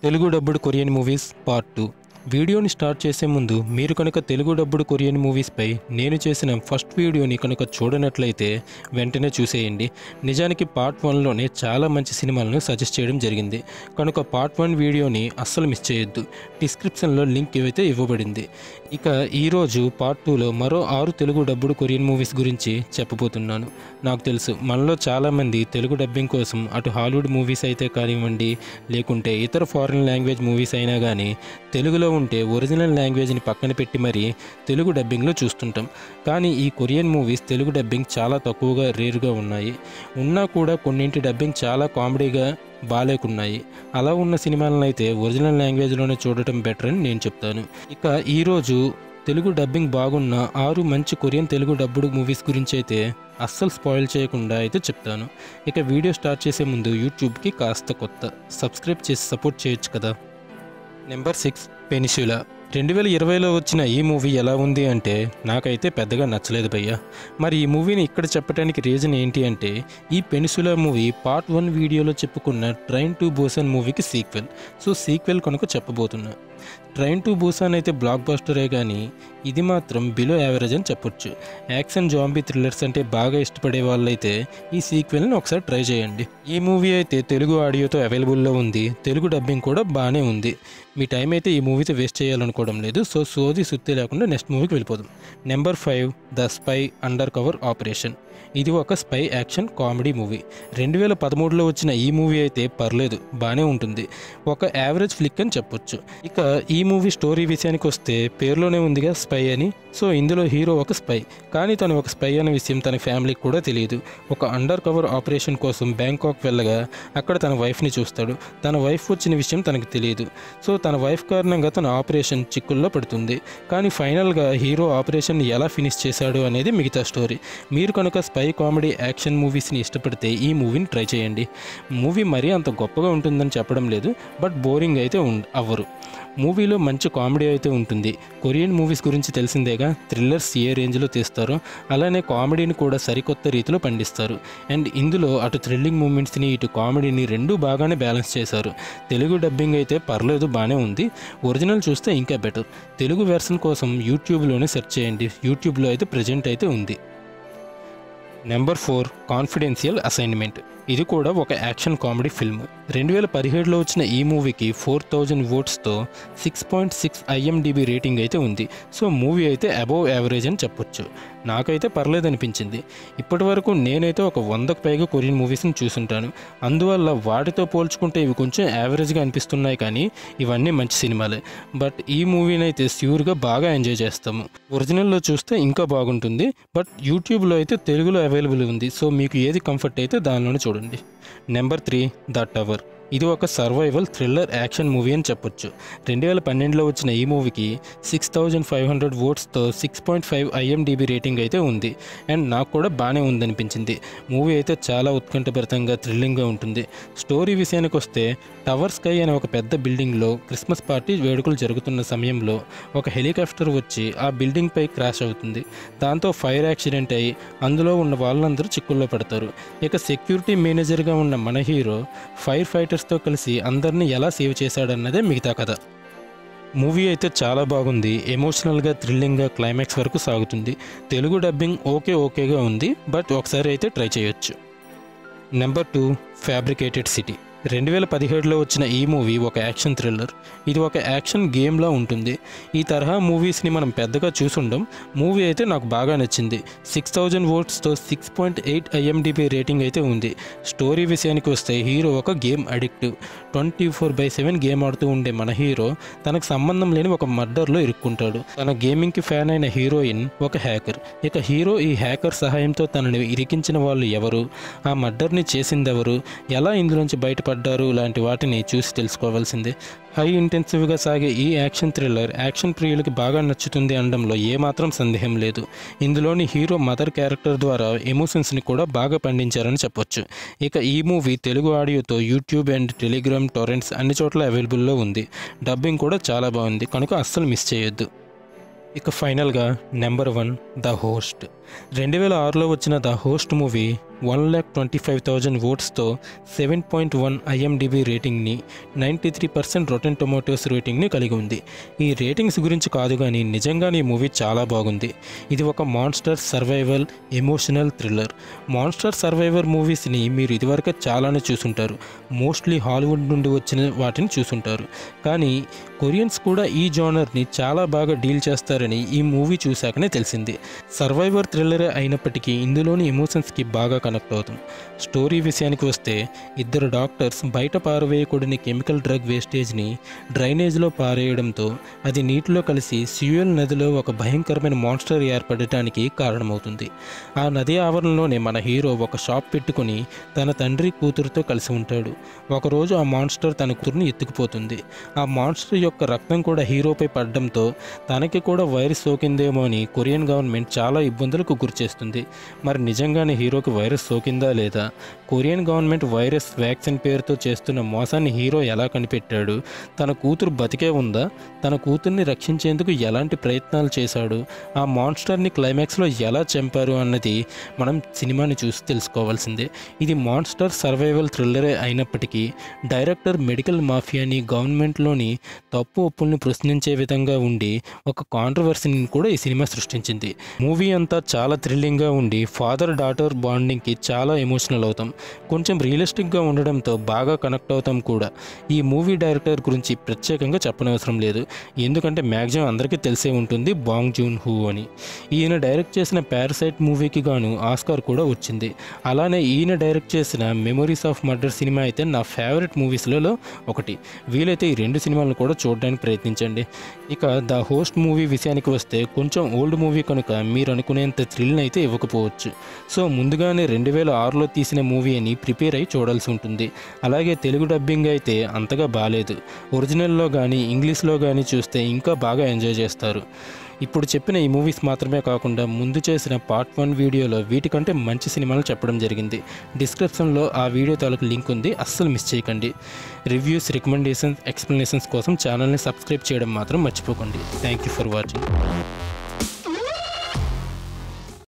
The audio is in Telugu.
Telugu dubbed Korean movies part two వీడియోని స్టార్ట్ చేసే ముందు మీరు కనుక తెలుగు డబ్బుడు కొరియన్ మూవీస్పై నేను చేసిన ఫస్ట్ వీడియోని కనుక చూడనట్లయితే వెంటనే చూసేయండి నిజానికి పార్ట్ వన్లోనే చాలా మంచి సినిమాలను సజెస్ట్ చేయడం జరిగింది కనుక పార్ట్ వన్ వీడియోని అస్సలు మిస్ చేయొద్దు డిస్క్రిప్షన్లో లింక్ అయితే ఇవ్వబడింది ఇక ఈరోజు పార్ట్ టూలో మరో ఆరు తెలుగు డబ్బుడు కొరియన్ మూవీస్ గురించి చెప్పబోతున్నాను నాకు తెలుసు మనలో చాలామంది తెలుగు డబ్బింగ్ కోసం అటు హాలీవుడ్ మూవీస్ అయితే కానివ్వండి లేకుంటే ఇతర ఫారిన్ లాంగ్వేజ్ మూవీస్ అయినా కానీ తెలుగులో ఉంటే ఒరిజినల్ లాంగ్వేజ్ని పక్కన పెట్టి మరీ తెలుగు డబ్బింగ్లో చూస్తుంటాం కానీ ఈ కొరియన్ మూవీస్ తెలుగు డబ్బింగ్ చాలా తక్కువగా రేరుగా ఉన్నాయి ఉన్నా కూడా కొన్నింటి డబ్బింగ్ చాలా కామెడీగా బాలేకున్నాయి అలా ఉన్న సినిమాలను అయితే ఒరిజినల్ లాంగ్వేజ్లోనే చూడటం బెటర్ అని నేను చెప్తాను ఇక ఈరోజు తెలుగు డబ్బింగ్ బాగున్న ఆరు మంచి కొరియన్ తెలుగు డబ్బుడు మూవీస్ గురించి అయితే అస్సలు స్పాయిల్ చేయకుండా అయితే చెప్తాను ఇక వీడియో స్టార్ట్ చేసే ముందు యూట్యూబ్కి కాస్త కొత్త సబ్స్క్రైబ్ చేసి సపోర్ట్ చేయొచ్చు కదా నెంబర్ సిక్స్ పెనిసులా రెండు వేల ఇరవైలో వచ్చిన ఈ మూవీ ఎలా ఉంది అంటే నాకైతే పెద్దగా నచ్చలేదు భయ్య మరి ఈ మూవీని ఇక్కడ చెప్పడానికి రీజన్ ఏంటి అంటే ఈ పెనిసులా మూవీ పార్ట్ వన్ వీడియోలో చెప్పుకున్న ట్రైన్ టు బోసన్ మూవీకి సీక్వెల్ సో సీక్వెల్ కనుక చెప్పబోతున్నా ట్రైన్ టు బూసాన్ అయితే బ్లాక్ బస్టరే కానీ ఇది మాత్రం బిలో యావరేజ్ అని చెప్పొచ్చు యాక్షన్ జాంబీ థ్రిల్లర్స్ అంటే బాగా ఇష్టపడే వాళ్ళైతే ఈ సీక్వెల్ని ఒకసారి ట్రై చేయండి ఈ మూవీ అయితే తెలుగు ఆడియోతో అవైలబుల్లో ఉంది తెలుగు డబ్బింగ్ కూడా బాగానే ఉంది మీ టైం అయితే ఈ మూవీతో వేస్ట్ చేయాలనుకోవడం లేదు సో సోది సుత్తి లేకుండా నెక్స్ట్ మూవీకి వెళ్ళిపోదాం number five the spy undercover operation ఇది ఒక స్పై యాక్షన్ కామెడీ మూవీ రెండు వేల పదమూడులో వచ్చిన ఈ మూవీ అయితే పర్లేదు బాగానే ఉంటుంది ఒక యావరేజ్ ఫ్లిక్ అని చెప్పొచ్చు ఇక ఈ మూవీ స్టోరీ విషయానికి వస్తే పేరులోనే ఉందిగా స్పై అని సో ఇందులో హీరో ఒక స్పై కానీ తను ఒక స్పై అనే విషయం తన ఫ్యామిలీకి కూడా తెలియదు ఒక అండర్ కవర్ ఆపరేషన్ కోసం బ్యాంకాక్ వెళ్ళగా అక్కడ తన వైఫ్ని చూస్తాడు తన వైఫ్ వచ్చిన విషయం తనకు తెలియదు సో తన వైఫ్ కారణంగా తన ఆపరేషన్ చిక్కుల్లో పడుతుంది కానీ ఫైనల్గా హీరో ఆపరేషన్ ఎలా ఫినిష్ చేశాడు అనేది మిగతా స్టోరీ మీరు కనుక స్పై కామెడీ యాక్షన్ మూవీస్ని ఇష్టపడితే ఈ మూవీని ట్రై చేయండి మూవీ మరీ అంత గొప్పగా ఉంటుందని చెప్పడం లేదు బట్ బోరింగ్ అయితే ఉం- అవ్వరు మూవీలో మంచి కామెడీ అయితే ఉంటుంది కొరియన్ మూవీస్ గురించి తెలిసిందేగా థ్రిల్లర్స్ ఏ రేంజ్లో తీస్తారో అలానే కామెడీని కూడా సరికొత్త రీతిలో పండిస్తారు అండ్ ఇందులో అటు థ్రిల్లింగ్ మూమెంట్స్ని ఇటు కామెడీని రెండూ బాగానే బ్యాలెన్స్ చేశారు తెలుగు డబ్బింగ్ అయితే పర్లేదు బాగానే ఉంది ఒరిజినల్ చూస్తే ఇంకా బెటర్ తెలుగు వెర్షన్ కోసం యూట్యూబ్లోనే సెర్చ్ చేయండి యూట్యూబ్లో అయితే ప్రజెంట్ అయితే ఉంది నెంబర్ ఫోర్ కాన్ఫిడెన్షియల్ అసైన్మెంట్ ఇది కూడా ఒక యాక్షన్ కామెడీ ఫిల్మ్ రెండు వేల పదిహేడులో వచ్చిన ఈ మూవీకి ఫోర్ థౌజండ్ ఓట్స్తో six point six IMDb rating అయితే ఉంది సో మూవీ అయితే అబోవ్ యావరేజ్ అని చెప్పొచ్చు నాకైతే పర్లేదు అనిపించింది ఇప్పటి వరకు నేనైతే ఒక వందకు పైగా కొరియన్ మూవీస్ని చూసుంటాను అందువల్ల వాటితో పోల్చుకుంటే ఇవి కొంచెం యావరేజ్గా అనిపిస్తున్నాయి కానీ ఇవన్నీ మంచి సినిమాలే బట్ ఈ మూవీని అయితే ష్యూర్గా బాగా ఎంజాయ్ చేస్తాము ఒరిజినల్లో చూస్తే ఇంకా బాగుంటుంది బట్ యూట్యూబ్లో అయితే తెలుగులో అవైలబుల్ ఉంది సో మీకు ఏది కంఫర్ట్ అయితే దానిలోనే చూడండి నెంబర్ త్రీ ద టవర్ ఇది ఒక సర్వైవల్ థ్రిల్లర్ యాక్షన్ మూవీ అని చెప్పొచ్చు రెండు వేల పన్నెండులో వచ్చిన ఈ మూవీకి సిక్స్ థౌజండ్ ఫైవ్ హండ్రెడ్ ఓట్స్తో six point five IMDb rating అయితే ఉంది అండ్ నాకు కూడా బాగానే ఉందనిపించింది మూవీ అయితే చాలా ఉత్కంఠభరితంగా థ్రిల్లింగ్గా ఉంటుంది స్టోరీ విషయానికి వస్తే టవర్ స్కై అనే ఒక పెద్ద బిల్డింగ్లో క్రిస్మస్ పార్టీ వేడుకలు జరుగుతున్న సమయంలో ఒక హెలికాప్టర్ వచ్చి ఆ బిల్డింగ్ పై క్రాష్ అవుతుంది దాంతో ఫైర్ యాక్సిడెంట్ అయ్యి అందులో ఉన్న వాళ్ళందరూ చిక్కుల్లో పడతారు ఇక సెక్యూరిటీ మేనేజర్గా ఉన్న మన హీరో ఫైర్ ఫైటర్స్తో కలిసి అందరినీ ఎలా సేవ్ చేశాడన్నదే మిగతా కథ మూవీ అయితే చాలా బాగుంది ఎమోషనల్గా థ్రిల్లింగ్గా క్లైమాక్స్ వరకు సాగుతుంది తెలుగు డబ్బింగ్ ఓకే ఓకేగా ఉంది బట్ ఒకసారి అయితే ట్రై చేయొచ్చు నెంబర్ టూ ఫ్యాబ్రికేటెడ్ సిటీ రెండు వేల పదిహేడులో వచ్చిన ఈ మూవీ ఒక యాక్షన్ థ్రిల్లర్ ఇది ఒక యాక్షన్ గేమ్లా ఉంటుంది ఈ తరహా మూవీస్ని మనం పెద్దగా చూసుండం మూవీ అయితే నాకు బాగా నచ్చింది సిక్స్ థౌజండ్ ఓట్స్తో six point eight IMDb rating అయితే ఉంది స్టోరీ విషయానికి వస్తే హీరో ఒక game addict twenty four by seven game ఆడుతూ ఉండే మన హీరో తనకు సంబంధం లేని ఒక మర్డర్లో ఇరుక్కుంటాడు తన గేమింగ్కి ఫ్యాన్ అయిన హీరోయిన్ ఒక హ్యాకర్ ఇక హీరో ఈ హ్యాకర్ సహాయంతో తనని ఇరికించిన వాళ్ళు ఎవరు ఆ మర్డర్ని చేసిందెవరు ఎలా ఇందులోంచి బయటపడ్డారు లాంటి వాటిని చూసి తెలుసుకోవాల్సిందే హై ఇంటెన్సివ్గా సాగే ఈ యాక్షన్ థ్రిల్లర్ యాక్షన్ ప్రియులకి బాగా నచ్చుతుంది అనడంలో ఏమాత్రం సందేహం లేదు ఇందులోని హీరో మదర్ క్యారెక్టర్ ద్వారా ఎమోషన్స్ని కూడా బాగా పండించారని చెప్పొచ్చు ఇక ఈ మూవీ తెలుగు ఆడియోతో యూట్యూబ్ అండ్ టెలిగ్రామ్ టొరెంట్స్ అన్ని చోట్ల అవైలబుల్లో ఉంది డబ్బింగ్ కూడా చాలా బాగుంది కనుక అస్సలు మిస్ చేయొద్దు ఇక ఫైనల్గా నెంబర్ వన్ ద హోస్ట్ రెండు వేల ఆరులో వచ్చిన the host movie one lakh twenty five thousand ఓట్స్తో సెవెన్ పాయింట్ వన్ ఐఎండిబి రేటింగ్ని ninety three percent Rotten Tomatoes రేటింగ్ని కలిగి ఉంది ఈ రేటింగ్స్ గురించి కాదు కానీ నిజంగానే ఈ మూవీ చాలా బాగుంది ఇది ఒక monster survival emotional thriller monster survivor మూవీస్ని మీరు ఇదివరకే చాలానే చూసుంటారు మోస్ట్లీ హాలీవుడ్ నుండి వచ్చిన వాటిని చూసుంటారు కానీ కొరియన్స్ కూడా ఈ జానర్ని చాలా బాగా డీల్ చేస్తారని ఈ మూవీ చూశాకనే తెలిసింది సర్వైవర్ థ్రిల్లరే అయినప్పటికీ ఇందులోని ఎమోషన్స్కి బాగా కనెక్ట్ అవుతాం స్టోరీ విషయానికి వస్తే ఇద్దరు డాక్టర్స్ బయట పారవేయకూడని కెమికల్ డ్రగ్ వేస్టేజ్ని డ్రైనేజ్లో పారేయడంతో అది నీటిలో కలిసి సియుయల్ నదిలో ఒక భయంకరమైన మాన్స్టర్ ఏర్పడటానికి కారణమవుతుంది ఆ నది ఆవరణలోనే మన హీరో ఒక షాప్ పెట్టుకొని తన తండ్రి కూతురుతో కలిసి ఉంటాడు ఒకరోజు ఆ మాన్స్టర్ తన కూతురుని ఎత్తుకుపోతుంది ఆ మాన్స్టర్ యొక్క రక్తం కూడా హీరోపై పడడంతో తనకి కూడా వైరస్ సోకిందేమో అని కొరియన్ గవర్నమెంట్ చాలా ఇబ్బందులకు గురిచేస్తుంది మరి నిజంగానే హీరోకి వైరస్ సోకిందా లేదా కొరియన్ గవర్నమెంట్ వైరస్ వ్యాక్సిన్ పేరుతో చేస్తున్న మోసాన్ని హీరో ఎలా కనిపెట్టాడు తన కూతురు బతికే ఉందా తన కూతుర్ని రక్షించేందుకు ఎలాంటి ప్రయత్నాలు చేశాడు ఆ మాన్స్టర్ని క్లైమాక్స్లో ఎలా చంపారు అన్నది మనం సినిమాని చూసి తెలుసుకోవాల్సిందే ఇది మాన్స్టర్ సర్వైవల్ థ్రిల్లరే అయినప్పటికీ డైరెక్టర్ మెడికల్ మాఫియాని గవర్నమెంట్లోని తప్పు ఒప్పుల్ని ప్రశ్నించే విధంగా ఉండి ఒక కాంట్రవర్సీని కూడా ఈ సినిమా సృష్టించింది మూవీ అంతా చాలా థ్రిల్లింగ్గా ఉండి ఫాదర్ డాటర్ బాండింగ్కి చాలా ఎమోషనల్ అవుతాం కొంచెం రియలిస్టిక్గా ఉండడంతో బాగా కనెక్ట్ అవుతాం కూడా ఈ మూవీ డైరెక్టర్ గురించి ప్రత్యేకంగా చెప్పనవసరం లేదు ఎందుకంటే మ్యాక్సిమం అందరికీ తెలిసే ఉంటుంది బాంగ్ జూన్ హూ అని ఈయన డైరెక్ట్ చేసిన పారసైట్ మూవీకి గాను ఆస్కార్ కూడా వచ్చింది అలానే ఈయన డైరెక్ట్ చేసిన మెమొరీస్ ఆఫ్ మర్డర్ సినిమా అయితే నా ఫేవరెట్ మూవీస్లలో ఒకటి వీలైతే ఈ రెండు సినిమాలను కూడా చూడడానికి ప్రయత్నించండి ఇక ద హోస్ట్ మూవీ విషయానికి వస్తే కొంచెం ఓల్డ్ మూవీ కనుక మీరు అనుకునేంత థ్రిల్ని అయితే ఇవ్వకపోవచ్చు సో ముందుగానే రెండు వేల ఆరులో తీసిన మూవీ అని ప్రిపేర్ అయి చూడాల్సి ఉంటుంది అలాగే తెలుగు డబ్బింగ్ అయితే అంతగా బాగాలేదు ఒరిజినల్లో కానీ ఇంగ్లీష్లో కానీ చూస్తే ఇంకా బాగా ఎంజాయ్ చేస్తారు ఇప్పుడు చెప్పిన ఈ మూవీస్ మాత్రమే కాకుండా ముందు చేసిన పార్ట్ వన్ వీడియోలో వీటికంటే మంచి సినిమాలు చెప్పడం జరిగింది డిస్క్రిప్షన్లో ఆ వీడియో తాలూకు లింక్ ఉంది అస్సలు మిస్ చేయకండి రివ్యూస్ రికమెండేషన్స్ ఎక్స్ప్లెనేషన్స్ కోసం ఛానల్ని సబ్స్క్రైబ్ చేయడం మాత్రం మర్చిపోకండి థ్యాంక్ యూ ఫర్ వాచింగ్